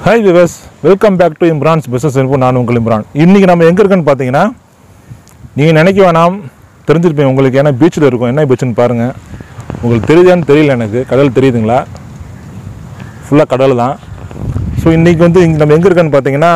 hi viewers welcome back to Imran's business info நான் உங்கள் இம்ரான் இன்றைக்கி நம்ம எங்கே இருக்கோன்னு பார்த்தீங்கன்னா நீங்கள் நினைக்க வேணாம் தெரிஞ்சிருப்பீங்க உங்களுக்கு ஏன்னா பீச்சில் இருக்கும் என்ன பீச்சுன்னு பாருங்கள் உங்களுக்கு தெரியுதான்னு தெரியல எனக்கு கடல் தெரியுதுங்களா ஃபுல்லாக கடல் தான் ஸோ இன்றைக்கி வந்து இங்கே நம்ம எங்கே இருக்கோன்னு பார்த்தீங்கன்னா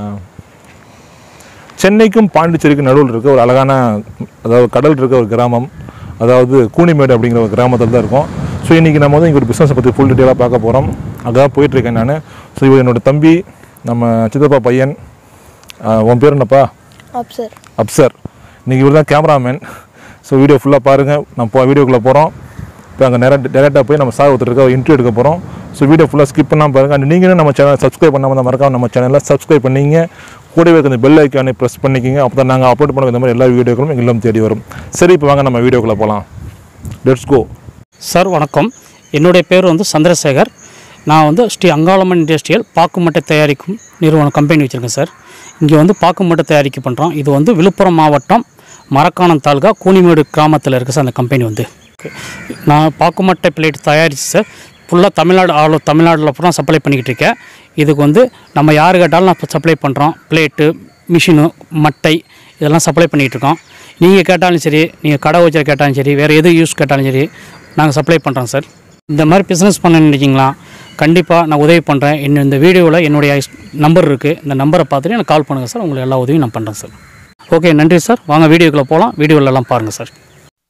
சென்னைக்கும் பாண்டிச்சேரிக்கும் நடுவில் இருக்க ஒரு அழகான அதாவது கடல் இருக்க ஒரு கிராமம் அதாவது கூனிமேடு அப்படிங்கிற ஒரு கிராமத்தில் தான் இருக்கும் ஸோ இன்றைக்கி நம்ம வந்து இங்கே ஒரு பிஸ்னஸை பற்றி ஃபுல் டீட்டெயிலாக பார்க்க போகிறோம் அதான் போயிட்டுருக்கேன் நான் ஸோ இவர் என்னோட தம்பி நம்ம சித்தப்பா பையன் ஆஹ் உன் பேர் என்னப்பா அப் சார் அப்சர் இன்றைக்கி இவர் தான் கேமராமேன் ஸோ வீடியோ ஃபுல்லாக பாருங்கள் நம்ம போ வீடியோக்குள்ளே போகிறோம் இப்போ அங்கே நேராக டேரெக்டாக போய் நம்ம சார் ஒருத்தர் இருக்க இன்டர்வியூ எடுக்க போகிறோம் ஸோ வீடியோ ஃபுல்லாக ஸ்கிப் பண்ணாமல் பாருங்கள் அண்ட் நீங்களும் நம்ம சேனல் சப்ஸ்கிரைப் பண்ணாமல் தான் மறக்காம நம்ம சேனலில் சப்ஸ்கிரைப் பண்ணிங்க கூடவே இருக்க அந்த பெல் ஐக்கானை ப்ரெஸ் பண்ணிக்கிங்க அப்போ தான் நாங்கள் அப்லோட் பண்ண இந்த மாதிரி எல்லா வீடியோக்களும் எங்கள் இல்லம் தேடி வரும் சரி இப்போ வாங்க நம்ம வீடியோக்குள்ளே போகலாம் லெட்ஸ் கோ சார் வணக்கம் என்னுடைய பேர் வந்து சந்திரசேகர் நான் வந்து ஸ்ரீ அங்காளம்மன் இண்டஸ்ட்ரியல் பாக்கு மட்டை தயாரிக்கும் நிறுவனம் கம்பெனி வச்சுருக்கேன் சார் இங்கே வந்து பாக்கு மட்டை தயாரிக்க பண்ணுறோம் இது வந்து விழுப்புரம் மாவட்டம் மரக்காணம் தாலுகா கூனிமேடு கிராமத்தில் இருக்குது சார் அந்த கம்பெனி வந்து நான் பாக்கு மட்டை பிளேட் தயாரித்து சார் ஃபுல்லாக தமிழ்நாடு ஆளு தமிழ்நாட்டில் பூரா சப்ளை பண்ணிக்கிட்டு இருக்கேன் இதுக்கு வந்து நம்ம யார் கேட்டாலும் நான் சப்ளை பண்ணுறோம் பிளேட்டு மிஷினு மட்டை இதெல்லாம் சப்ளை பண்ணிகிட்டு இருக்கோம் நீங்கள் கேட்டாலும் சரி நீங்கள் கடை வச்சு கேட்டாலும் சரி வேறு எது யூஸ் கேட்டாலும் சரி நாங்கள் சப்ளை பண்ணுறோம் சார் இந்த மாதிரி பிஸ்னஸ் பண்ண நினைக்கிங்களா கண்டிப்பாக நான் உதவி பண்ணுறேன் இன்னும் இந்த வீடியோவில் என்னுடைய நம்பர் இருக்குது இந்த நம்பரை பார்த்துட்டு எனக்கு கால் பண்ணுங்கள் சார் உங்களுக்கு எல்லா உதவியும் நான் பண்ணுறேன் சார் ஓகே நன்றி சார் வாங்க வீடியோக்குள்ளே போகலாம் வீடியோவிலலாம் பாருங்கள் sir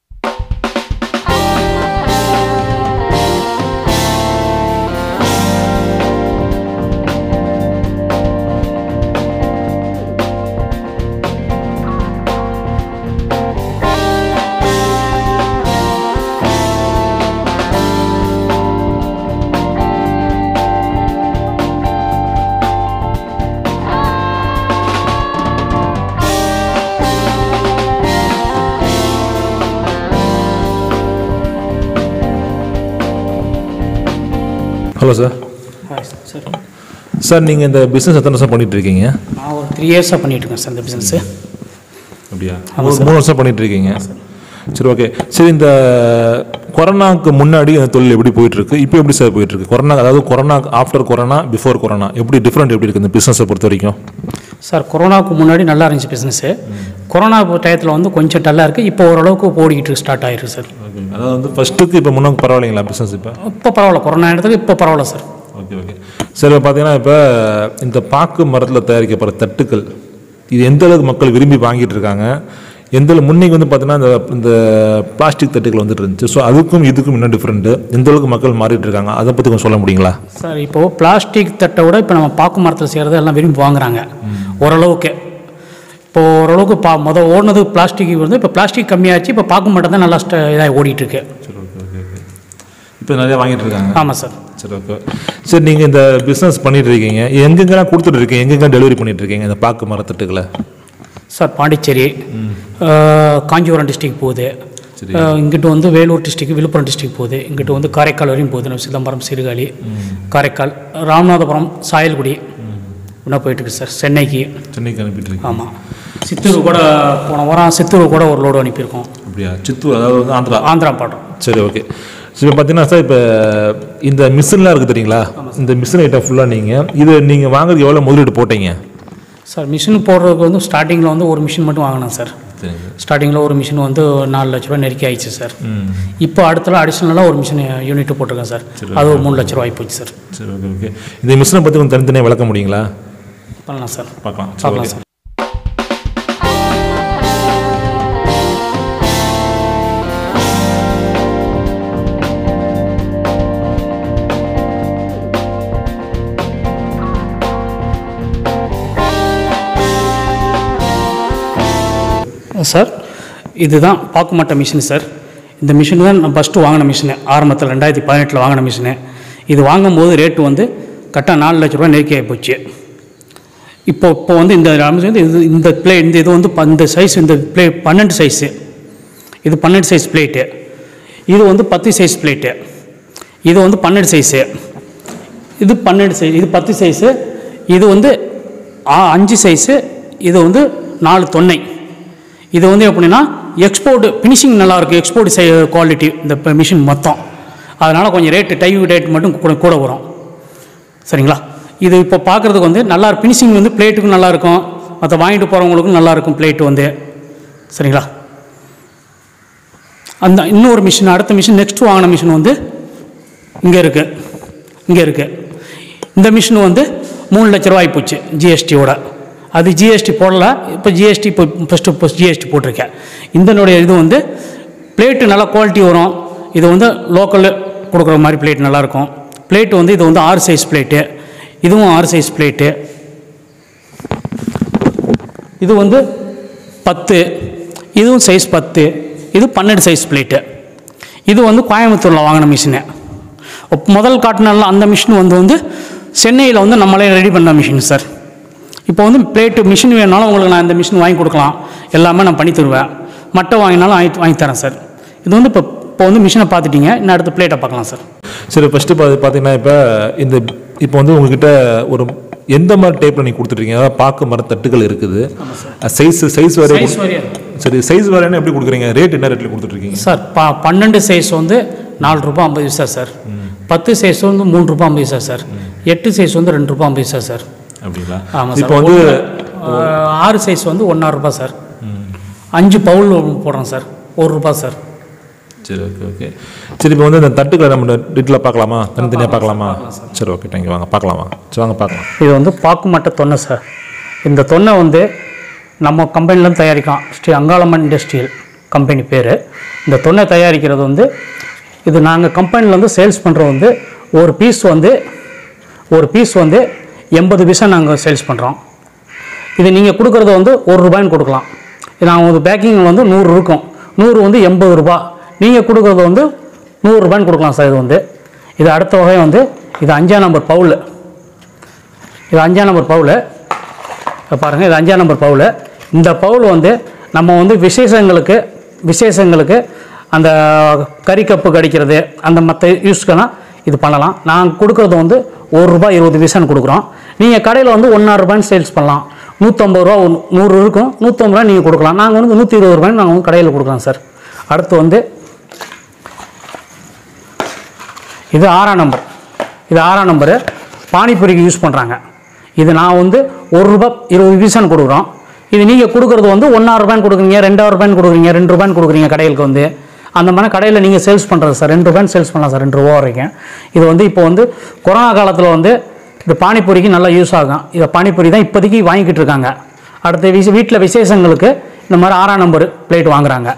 hello sir sir sir நீங்கள் இந்த பிஸ்னஸ் எத்தனை வருஷம் பண்ணிட்டு இருக்கீங்க நான் ஒரு த்ரீ இயர்ஸாக பண்ணிகிட்டு இருக்கேன் சார் இந்த பிஸ்னஸ்ஸு அப்படியா மூணு மூணு வருஷம் பண்ணிட்டு இருக்கீங்க சரி ஓகே சரி இந்த கொரோனாக்கு முன்னாடி அந்த தொழில் எப்படி போயிட்டு இருக்கு இப்போ எப்படி சார் போயிட்டு இருக்கு கொரோனா அதாவது corona after corona before corona எப்படி டிஃப்ரெண்ட் எப்படி இருக்கு இந்த பிஸ்னஸை பொறுத்த வரைக்கும் சார் கொரோனாவுக்கு முன்னாடி நல்லா இருந்துச்சு பிஸ்னஸ்ஸு கொரோனா டயத்தில் வந்து கொஞ்சம் டல்லாக இருக்குது இப்போ ஓரளவுக்கு ஓடிக்கிட்டு ஸ்டார்ட் ஆயிருக்கு சார் அதாவது வந்து ஃபர்ஸ்ட்டுக்கு இப்போ முன்னாடி பரவாயில்லைங்களா பிஸ்னஸ் இப்போ இப்போ பரவாயில்ல கொரோனா இடத்துக்கு இப்போ பரவாயில்ல சார் ஓகே ஓகே சரி இப்போ பார்த்தீங்கன்னா இப்போ இந்த பாக்கு மரத்தில் தயாரிக்கப்படுற தட்டுக்கள் இது எந்த அளவுக்கு மக்கள் விரும்பி வாங்கிட்டு இருக்காங்க எந்த அளவு முன்னைக்கு வந்து பார்த்தீங்கன்னா இந்த இந்த பிளாஸ்டிக் தட்டுகள் வந்துட்டு இருந்துச்சு ஸோ அதுக்கும் இதுக்கும் இன்னும் டிஃப்ரெண்ட்டு எந்த அளவுக்கு மக்கள் மாறிட்டு இருக்காங்க அதை பற்றி கொஞ்சம் சொல்ல முடியுங்களா சார் இப்போது பிளாஸ்டிக் தட்டை விட இப்போ நம்ம பாக்கு மரத்தில் செய்கிறது எல்லாம் விரும்பி வாங்குறாங்க ஓரளவுக்கு இப்போ ஓரளவுக்கு பா மொதல் ஓடுனது பிளாஸ்டிக் வந்து இப்போ பிளாஸ்டிக் கம்மியாச்சு இப்போ பாக்கு மட்டம் தான் நல்லா ஸ்ட இதாக ஓடிட்டுருக்கு சரி ஓகே ஓகே ஓகே இப்போ நிறையா வாங்கிட்டு இருக்காங்க ஆமாம் சார் சரி ஓகே சரி நீங்கள் இந்த பிஸ்னஸ் பண்ணிட்டு இருக்கீங்க எங்கெங்கெல்லாம் கொடுத்துட்டு இருக்கீங்க எங்கெங்க டெலிவரி பண்ணிட்டு இருக்கீங்க இந்த பாக்கு மரத்தட்டுகளை sir Pondicherry ah, Kanchipuram district போகுது அஹ், இங்கிட்டு வந்து வேலூர் டிஸ்ட்ரிக்ட் விழுப்புரம் டிஸ்ட்ரிக்ட் போகுது இங்கிட்டு வந்து காரைக்கால் வரையும் போகுது நம்ம சிதம்பரம் சீர்காழி காரைக்கால் ராமநாதபுரம் சாயல்குடி இன்னும் போயிட்டுருக்கு சார் சென்னைக்கு சென்னைக்கு அனுப்பிட்டு இருக்கீங்க ஆமாம் சித்தூர் கூட போன வாரம் சித்தூர் கூட ஒரு லோடு அனுப்பியிருக்கோம் அப்படியா சித்தூர் அதாவது வந்து ஆந்திரா ஆந்திரா பாட்டம் சரி ஓகே ஸோ இப்போ பார்த்தீங்கன்னா சார் இப்போ இந்த மிஷின்லாம் இருக்குது தெரியுங்களா இந்த மிஷின் ஐட்டம் ஃபுல்லாக நீங்கள் இது நீங்கள் வாங்குறதுக்கு எவ்வளோ முதலீடு போட்டீங்க சார் மிஷின் போடுறதுக்கு வந்து ஸ்டார்டிங்கில் வந்து ஒரு மிஷின் மட்டும் வாங்கினேன் சார் சரிங்க ஸ்டார்டிங்கில் ஒரு மிஷின் வந்து நாலு லட்ச ரூபா நெருக்கி ஆயிடுச்சு சார் இப்போ அடுத்தல அடிஷ்னலாக ஒரு மிஷின் யூனிட் போட்டிருக்கேன் சார் அது ஒரு மூணு லட்ச ரூபா ஆகிப்போச்சு சார் சரி ஓகே ஓகே இந்த மிஷினை பற்றி கொஞ்சம் தனித்தனியாக விளக்க முடியுங்களா பண்ணலாம் சார் பார்க்கலாம் சரி பார்க்கலாம் ஓகே சார் சார் இதுதான் பாக்குமட்ட மிஷின் சார் இந்த மிஷின் தான் நான் ஃபஸ்ட்டு வாங்கின மிஷினு ஆரம்பத்தில் ரெண்டாயிரத்தி பதினெட்டில் வாங்கின மிஷினு இது வாங்கும்போது ரேட்டு வந்து கரெக்டாக நாலு லட்ச ரூபா நெருக்கி ஆகி போச்சு இப்போ இப்போ வந்து இந்த மிஷின் வந்து இது இந்த பிளே இந்த இது வந்து ப- இந்த சைஸ் இந்த பிளே பன்னெண்டு சைஸு இது பன்னெண்டு சைஸ் பிளேட்டு இது வந்து பத்து சைஸ் பிளேட்டு இது வந்து பன்னெண்டு சைஸு இது பன்னெண்டு சைஸ் இது பத்து சைஸு இது வந்து ஆ- அஞ்சு சைஸு இது வந்து நாலு தொன்னை இது வந்து எப்படின்னா எக்ஸ்போர்ட் ஃபினிஷிங் நல்லாயிருக்கு எக்ஸ்போர்ட் சை குவாலிட்டி இந்த மிஷின் மொத்தம் அதனால் கொஞ்சம் ரேட்டு டைம் ரேட் மட்டும் கூட கூட வரும் சரிங்களா இது இப்போ பார்க்குறதுக்கு வந்து நல்லா ஃபினிஷிங் வந்து பிளேட்டுக்கும் நல்லா இருக்கும் மற்ற வாங்கிட்டு போகிறவங்களுக்கும் நல்லா இருக்கும் பிளேட் வந்து சரிங்களா அந்த இன்னொரு மிஷின் அடுத்த மிஷின் நெக்ஸ்ட் வாங்கின மிஷின் வந்து இங்கே இருக்குது இங்கே இருக்குது இந்த மிஷின் வந்து மூணு லட்ச ரூபாய் போச்சு ஜிஎஸ்டியோட அது ஜிஎஸ்டி போடல இப்போ ஜிஎஸ்டி இப்போ ஃபஸ்ட்டு இப்போ ஜிஎஸ்டி போட்டிருக்கேன் இதனுடைய இது வந்து பிளேட்டு நல்லா குவாலிட்டி வரும் இது வந்து லோக்கல் கொடுக்குற மாதிரி பிளேட் நல்லாயிருக்கும் பிளேட் வந்து இது வந்து ஆறு சைஸ் பிளேட்டு இதுவும் ஆறு சைஸ் பிளேட்டு இது வந்து பத்து இதுவும் சைஸ் பத்து இது பன்னெண்டு சைஸ் பிளேட்டு இது வந்து கோயம்புத்தூரில் வாங்கின மிஷினு இப்ப முதல் காட்டினால அந்த மிஷின் வந்து வந்து சென்னையில் வந்து நம்மளே ரெடி பண்ண மிஷின் சார் இப்போ வந்து பிளேட்டு மிஷின் வேணுனாலும் உங்களுக்கு நான் இந்த மிஷின் வாங்கி கொடுக்கலாம் எல்லாமே நான் பண்ணி தருவேன் மட்டை வாங்கினாலும் வாங்கி வாங்கி தரேன் சார் இது வந்து இப்போ இப்போ வந்து மிஷினை பார்த்துட்டீங்க இன்னும் அடுத்து பிளேட்டை பார்க்கலாம் சார் சரி ஃபஸ்ட்டு பார்த்து பார்த்தீங்கன்னா இப்போ இந்த இப்போ வந்து உங்ககிட்ட ஒரு எந்த மாதிரி டைப்பில் நீங்கள் கொடுத்துட்ருக்கீங்க அதாவது பாக்கு மர தட்டுகள் இருக்குது சைஸ் சைஸ் வேறு சைஸ் வரையா சரி சைஸ் வேறு எப்படி கொடுக்குறீங்க ரேட் என்ன ரேட்டில் கொடுத்துட்ருக்கீங்க சார் ப பன்னெண்டு சைஸ் வந்து நாலு ரூபா ஐம்பது பைசா சார் பத்து சைஸ் வந்து மூணு ரூபா ஐம்பது பைசா சார் எட்டு சைஸ் வந்து ரெண்டு ரூபா ஐம்பது பைசா சார் அப்படிங்களா ஆமாம் சார் இப்போ வந்து ஆஹ், ஆறு சைஸ் வந்து ஒன்றா ரூபா சார் அஞ்சு பவுல் போடுறோம் சார் ஒரு ரூபா சார் சரி ஓகே ஓகே சரி இப்போ வந்து இந்த தட்டுக்களை நம்ம டீட்டெயிலாக பார்க்கலாமா தனித்தனியாக பார்க்கலாமா சரி ஓகே தேங்க்யூ வாங்க பார்க்கலாமா சரி வாங்க பார்க்கலாம் இது வந்து பாக்கு மட்டை தொன்னை சார் இந்த தொன்னை வந்து நம்ம கம்பெனிலேருந்து தயாரிக்கலாம் ஸ்ரீ அங்காளம்மன் இண்டஸ்ட்ரியல் கம்பெனி பேர் இந்த தொன்னை தயாரிக்கிறது வந்து இது நாங்கள் கம்பெனிலேருந்து சேல்ஸ் பண்ணுறது வந்து ஒரு பீஸ் வந்து ஒரு பீஸ் வந்து எண்பது பைசா நாங்கள் சேல்ஸ் பண்ணுறோம் இது நீங்கள் கொடுக்குறது வந்து ஒரு ரூபாய்ன்னு கொடுக்கலாம் இது நாங்கள் வந்து பேக்கிங் வந்து நூறு இருக்கும் நூறு வந்து எண்பது ரூபா நீங்கள் கொடுக்குறது வந்து நூறு ரூபாய்ன்னு கொடுக்கலாம் சார் இது வந்து இது அடுத்த வகை வந்து இது அஞ்சாம் நம்பர் பவுல் இது அஞ்சாம் நம்பர் பவுல் பாருங்கள் இது அஞ்சாம் நம்பர் பவுல் இந்த பவுல் வந்து நம்ம வந்து விசேஷங்களுக்கு விசேஷங்களுக்கு அந்த கறி கப்பு கடிக்கிறது அந்த மற்ற யூஸ்க்கெல்லாம் இது பண்ணலாம் நாங்கள் கொடுக்குறது வந்து ஒரு ரூபாய் இருபது பைசான்னு கொடுக்குறோம் நீங்கள் கடையில் வந்து ஒன்றா ரூபாய்ன்னு சேல்ஸ் பண்ணலாம் நூற்றம்பது ரூபா ஒரு நூறு இருக்கும் நூற்றம்பது ரூபா நீங்கள் கொடுக்கலாம் நாங்கள் வந்து நூற்றி இருபது ரூபாய்ன்னு நாங்கள் வந்து கடையில் கொடுக்குறோம் சார் அடுத்து வந்து இது ஆறாம் நம்பர் இது ஆறாம் நம்பரு பானிபூரிக்கு யூஸ் பண்ணுறாங்க இது நான் வந்து ஒரு ரூபாய் இருபது பைசான்னு கொடுக்குறோம் இது நீங்கள் கொடுக்குறது வந்து ஒன்றாயிரம் ரூபாய்ன்னு கொடுக்குறீங்க ரெண்டாயிரம் ரூபாய்ன்னு கொடுக்குறீங்க ரெண்டு ரூபாய்ன்னு கொடுக்குறீங்க கடைகளுக்கு வந்து அந்த மாதிரி கடையில் நீங்கள் சேல்ஸ் பண்ணுறது சார் ரெண்டு ரூபாய்ன்னு சேல்ஸ் பண்ணலாம் சார் ரெண்டு ரூபா வரைக்கும் இது வந்து இப்போ வந்து கொரோனா காலத்தில் வந்து இது பானிபூரிக்கு நல்லா யூஸ் ஆகும் இதை பானிபூரி தான் இப்போதைக்கு வாங்கிக்கிட்டு இருக்காங்க அடுத்த விஷ வீட்டில் விசேஷங்களுக்கு இந்த மாதிரி ஆறாம் நம்பர் பிளேட் வாங்குறாங்க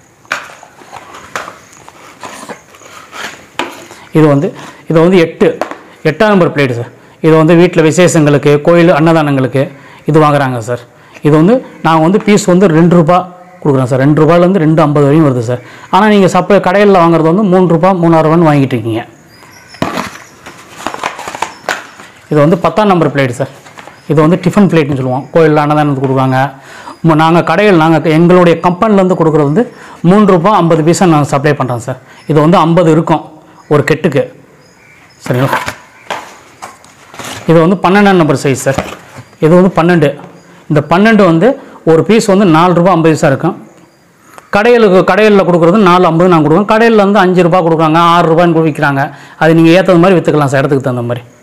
இது வந்து இது வந்து எட்டு எட்டாம் நம்பர் பிளேட்டு சார் இது வந்து வீட்டில் விசேஷங்களுக்கு கோயில் அன்னதானங்களுக்கு இது வாங்குறாங்க சார் இது வந்து நாங்கள் வந்து பீஸ் வந்து ரெண்டு ரூபா கொடுக்குறோம் சார் ரெண்டு ரூபாயிலேருந்து ரெண்டு ஐம்பது வரையும் வருது சார் ஆனால் நீங்கள் சப்ளை கடையில் வாங்குறது வந்து மூணு ரூபா மூணாயிரம் ரூபான்னு வாங்கிட்டு இருக்கீங்க இது வந்து பத்தாம் நம்பர் பிளேட் சார் இது வந்து டிஃபன் பிளேட்னு சொல்லுவோம் கோயிலில் அன்னதானத்துக்கு கொடுக்குறாங்க நாங்கள் கடையில் நாங்கள் எங்களுடைய கம்பெனிலேருந்து கொடுக்குறது வந்து மூணு ரூபா ஐம்பது பைசா நாங்கள் சப்ளை பண்ணுறோம் சார் இது வந்து ஐம்பது இருக்கும் ஒரு கெட்டுக்கு சரிங்களா இது வந்து பன்னெண்டாம் நம்பர் சைஸ் சார் இது வந்து பன்னெண்டு இந்த பன்னெண்டு வந்து ஒரு பீஸ் வந்து நாலு ரூபா ஐம்பது பைசா இருக்கும் கடைகளுக்கு கடைகளில் கொடுக்குறது நாலு ஐம்பது நான் கொடுக்குறோம் கடையில் வந்து அஞ்சு ரூபா கொடுக்குறாங்க ஆறு ரூபான்னு கூட விற்கிறாங்க அது நீங்கள் ஏற்றது மாதிரி விற்றுக்கலாம் சார் இடத்துக்கு தகுந்த மாதிரி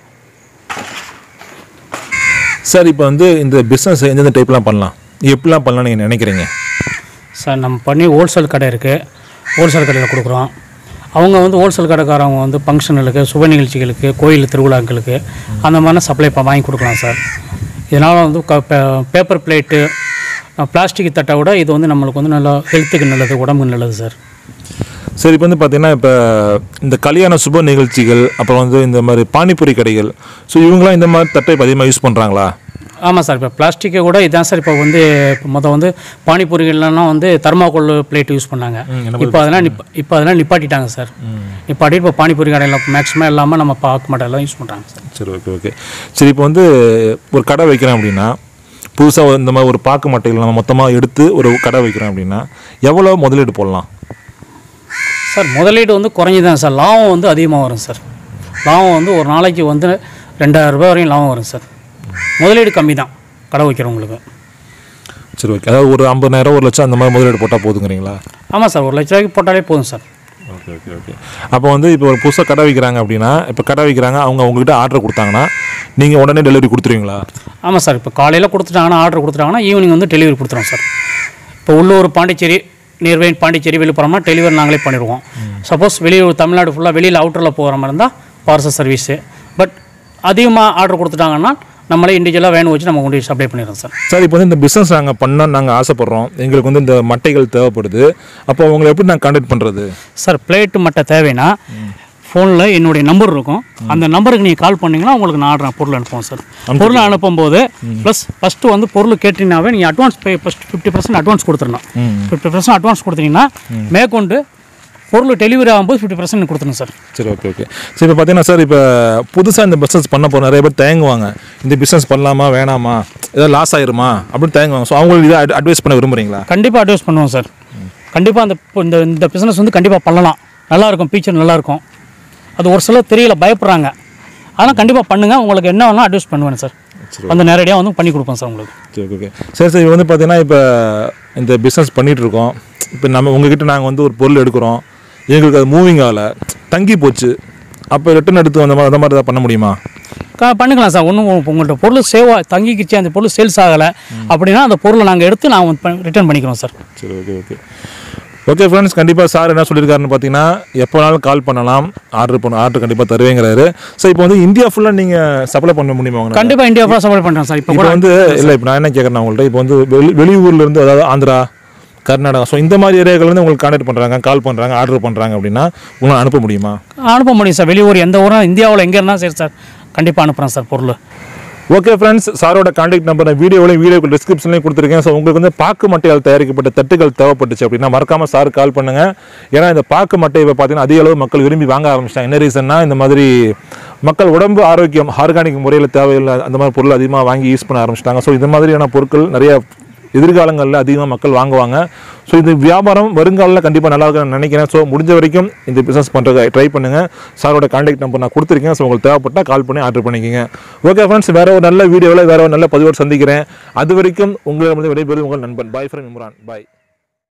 சார் இப்போ வந்து இந்த பிஸ்னஸ் எந்தெந்த டைப்லாம் பண்ணலாம் எப்படிலாம் பண்ணலாம்னு நீங்கள் நினைக்கிறீங்க சார் நம்ம பண்ணி ஹோல்சேல் கடை இருக்குது ஹோல்சேல் கடையில் கொடுக்குறோம் அவங்க வந்து ஹோல்சேல் கடைக்காரவங்க வந்து ஃபங்க்ஷனுக்கு சுப நிகழ்ச்சிகளுக்கு கோயில் திருவிழாக்களுக்கு அந்த மாதிரி சப்ளை ப- வாங்கி கொடுக்கலாம் சார் இதனால் வந்து க பேப்பர் பிளேட்டு பிளாஸ்டிக் தட்டை விட இது வந்து நம்மளுக்கு வந்து நல்லா ஹெல்த்துக்கு நல்லது உடம்புக்கு நல்லது சார் சரி இப்போ வந்து பார்த்தீங்கன்னா இப்போ இந்த கல்யாண சுப நிகழ்ச்சிகள் அப்புறம் வந்து இந்த மாதிரி பானிபூரி கடைகள் ஸோ இவங்களாம் இந்த மாதிரி தட்டை இப்போ அதிகமாக யூஸ் பண்ணுறாங்களா ஆமாம் சார் இப்போ பிளாஸ்டிக்கை கூட இதான் சார் இப்போ வந்து இப்போ மொதல் வந்து பானிபூரிகள்லாம் வந்து தர்மாக்கோல் பிளேட் யூஸ் பண்ணாங்க இப்போ அதெல்லாம் நிப்ப இப்போ அதெல்லாம் நிப்பாட்டிட்டாங்க சார் நிப்பாட்டி இப்போ பானிபூரி கடையில் மேக்ஸிமம் எல்லாமே நம்ம பார்க்க மாட்டோம் யூஸ் பண்ணுறாங்க சார் சரி ஓகே ஓகே சரி இப்போ வந்து ஒரு கடை வைக்கிறோம் அப்படின்னா புதுசாக இந்த மாதிரி ஒரு பாக்கு மட்டைகள் நம்ம மொத்தமாக எடுத்து ஒரு கடை வைக்கிறோம் அப்படின்னா எவ்வளோ முதலீடு போடலாம் சார் முதலீடு வந்து குறைஞ்சி தான் சார் லாபம் வந்து அதிகமாக வரும் சார் லாபம் வந்து ஒரு நாளைக்கு வந்து ரெண்டாயிரம் ரூபாய் வரையும் லாபம் வரும் சார் முதலீடு கம்மி தான் கடை வைக்கிறவங்களுக்கு சரி ஓகே அதாவது ஒரு ஐம்பதாயிரம் ஒரு லட்சம் அந்த மாதிரி முதலீடு போட்டால் போதுங்கிறீங்களா ஆமாம் சார் ஒரு லட்ச ரூபாய்க்கு போட்டாலே போதும் sir okay okay okay okay அப்போ வந்து இப்போ ஒரு புதுசாக கடை வைக்கிறாங்க அப்படின்னா இப்போ கடை வைக்கிறாங்க அவங்க உங்ககிட்ட ஆர்டர் கொடுத்தாங்கன்னா நீங்கள் உடனே டெலிவரி கொடுத்துருவீங்களா ஆமாம் சார் இப்போ காலையில் கொடுத்துட்டாங்கன்னா ஆர்டர் கொடுத்துட்டாங்கன்னா ஈவினிங் வந்து டெலிவரி கொடுத்துருவோம் சார் இப்போ உள்ளூர் பாண்டிச்சேரி நியர்பை பாண்டிச்சேரி விழுப்புரம்னா டெலிவரி நாங்களே பண்ணிடுவோம் சப்போஸ் வெளியூர் தமிழ்நாடு ஃபுல்லாக வெளியில் அவுட்டரில் போகிற மாதிரி இருந்தால் பார்சல் சர்வீஸு பட் அதிகமாக ஆர்டர் கொடுத்துட்டாங்கன்னா நம்மளே இண்டிவிஜுவலாக வேணும் வச்சு நம்ம கொண்டு போய் சப்ளை பண்ணிடுறோம் சார் சார் இப்போ வந்து இந்த பிஸ்னஸ் நாங்கள் பண்ண நாங்கள் ஆசைப்பட்றோம் எங்களுக்கு வந்து இந்த மட்டைகள் தேவைப்படுது அப்போ உங்களை எப்படி நாங்கள் கான்டாக்ட் பண்ணுறது சார் பிளேட்டு மட்டும் தேவைன்னா ஃபோனில் என்னுடைய நம்பர் இருக்கும் அந்த நம்பருக்கு நீங்கள் கால் பண்ணீங்கன்னா உங்களுக்கு நான் ஆர்டர் பொருள் அனுப்புவோம் சார் பொருள் அனுப்பும்போது ப்ளஸ் ஃபஸ்ட்டு வந்து பொருள் கேட்டீங்கன்னாவே நீங்கள் advance pay first fifty percent advance கொடுத்துடணும் ஃபிஃப்டி பர்சன்ட் அட்வான்ஸ் கொடுத்தீங்கன்னா மேற்கொண்டு பொருள் டெலிவரி ஆகும்போது ஃபிஃப்டி பர்சன்ட் கொடுத்துருங்க சார் சரி ஓகே ஓகே சரி இப்போ பார்த்தீங்கன்னா சார் இப்போ புதுசாக இந்த பிஸ்னஸ் பண்ண போகிற நிறைய பேர் தயங்குவாங்க இந்த பிஸ்னஸ் பண்ணலாமா வேணாமா ஏதாவது லாஸ் ஆயிருமா அப்படின்னு தயங்குவாங்க ஸோ அவங்களுக்கு இதை அட்வைஸ் பண்ண விரும்புறீங்களா கண்டிப்பாக அட்வைஸ் பண்ணுவோம் சார் கண்டிப்பாக அந்த இப்போ இந்த இந்த பிஸ்னஸ் வந்து கண்டிப்பாக பண்ணலாம் நல்லாயிருக்கும் ஃபீச்சர் நல்லாயிருக்கும் அது ஒரு சிலர் தெரியல பயப்படுறாங்க ஆனால் கண்டிப்பாக பண்ணுங்கள் உங்களுக்கு என்ன வேணாலும் அட்வைஸ் பண்ணுவேன் சார் வந்து நேரடியாக வந்து பண்ணி கொடுப்பேன் சார் உங்களுக்கு சரி ஓகே ஓகே சரி சரி இப்போ வந்து பார்த்தீங்கன்னா இப்போ இந்த பிஸ்னஸ் பண்ணிகிட்டு இருக்கோம் இப்போ நம்ம உங்ககிட்ட நாங்கள் வந்து ஒரு பொருள் எடுக்கிறோம் எங்களுக்கு அது மூவிங் ஆகலை தங்கி போச்சு அப்போ ரிட்டன் எடுத்து அந்த மாதிரி அந்த மாதிரி ஏதாவது பண்ண முடியுமா க- பண்ணிக்கலாம் சார் ஒன்றும் உங்கள்கிட்ட பொருள் சேவா தங்கிக்கிச்சு அந்த பொருள் சேல்ஸ் ஆகலை அப்படின்னா அந்த பொருளை நாங்கள் எடுத்து நாங்கள் ரிட்டர்ன் பண்ணிக்கிறோம் சார் சரி ஓகே ஓகே ஓகே ஃப்ரெண்ட்ஸ் கண்டிப்பாக சார் என்ன சொல்லியிருக்காருன்னு பார்த்தீங்கன்னா எப்போனாலும் கால் பண்ணலாம் ஆர்டர் பண்ண ஆர்டர் கண்டிப்பாக தருவேங்கிறாரு ஸோ இப்போ வந்து இந்தியா ஃபுல்லாக நீங்கள் சப்ளை பண்ண முடியுமா உங்களால் கண்டிப்பாக இந்தியா ஃபுல்லாக சப்ளை பண்ணுறேன் சார் இப்போ இப்போ கூட வந்து இல்லை இப்போ நான் என்ன கேட்குறேன் உங்கள்கிட்ட இப்போ வந்து வெளி வெளியூர்ல இருந்து அதாவது ஆந்திரா கர்நாடகா ஸோ இந்த மாதிரி ஏரியாக்கள் வந்து உங்களுக்கு கான்டாக்ட் பண்ணுறாங்க கால் பண்ணுறாங்க ஆர்டர் பண்ணுறாங்க அப்படின்னா உங்களால் அனுப்ப முடியுமா அனுப்ப முடியும் சார் வெளியூர் எந்த ஊரும் இந்தியாவில் எங்கே இருந்தாலும் சரி சார் கண்டிப்பாக அனுப்புகிறேன் சார் பொருள் ஓகே ஃப்ரெண்ட்ஸ் சாரோட காண்டாக்ட் நம்பர் நான் வீடியோவிலையும் வீடியோ டிஸ்கிரிப்ஷன்லையும் கொடுத்துருக்கேன் ஸோ உங்களுக்கு வந்து பாக்கு மட்டையால் தயாரிக்கப்பட்ட தட்டுகள் தேவைப்பட்டுச்சு அப்படின்னா மறக்காம சார் கால் பண்ணுங்க ஏன்னா இந்த பாக்கு மட்டை இப்போ பார்த்தீங்கன்னா அதிக அளவு மக்கள் விரும்பி வாங்க ஆரம்பிச்சிட்டாங்க என்ன ரீசன்னா இந்த மாதிரி மக்கள் உடம்பு ஆரோக்கியம் ஆர்கானிக் முறையில் தேவையில்லை அந்த மாதிரி பொருள் அதிகமாக வாங்கி யூஸ் பண்ண ஆரம்பிச்சிட்டாங்க ஸோ இந்த மாதிரியான பொருட்கள் நிறைய எதிர்காலங்களில் அதிகமாக மக்கள் வாங்குவாங்க ஸோ இது வியாபாரம் வருங்காலில் கண்டிப்பாக நல்லா இருக்கும்னு நினைக்கிறேன் ஸோ முடிஞ்ச வரைக்கும் இந்த பிஸ்னஸ் பண்ணுறதுக்கு ட்ரை பண்ணுங்கள் சாரோட காண்டாக்ட் நம்பர் நான் கொடுத்துருக்கேன் ஸோ உங்களுக்கு தேவைப்பட்டால் கால் பண்ணி ஆர்டர் பண்ணிக்கோங்க ஓகே ஃப்ரெண்ட்ஸ் வேற ஒரு நல்ல வீடியோவில் வேற ஒரு நல்ல பதிவோடு சந்திக்கிறேன் அது வரைக்கும் உங்களிடம் விடைபெறும் உங்கள் நண்பன் பாய் ஃப்ரெண்ட் இம்ரான் பாய்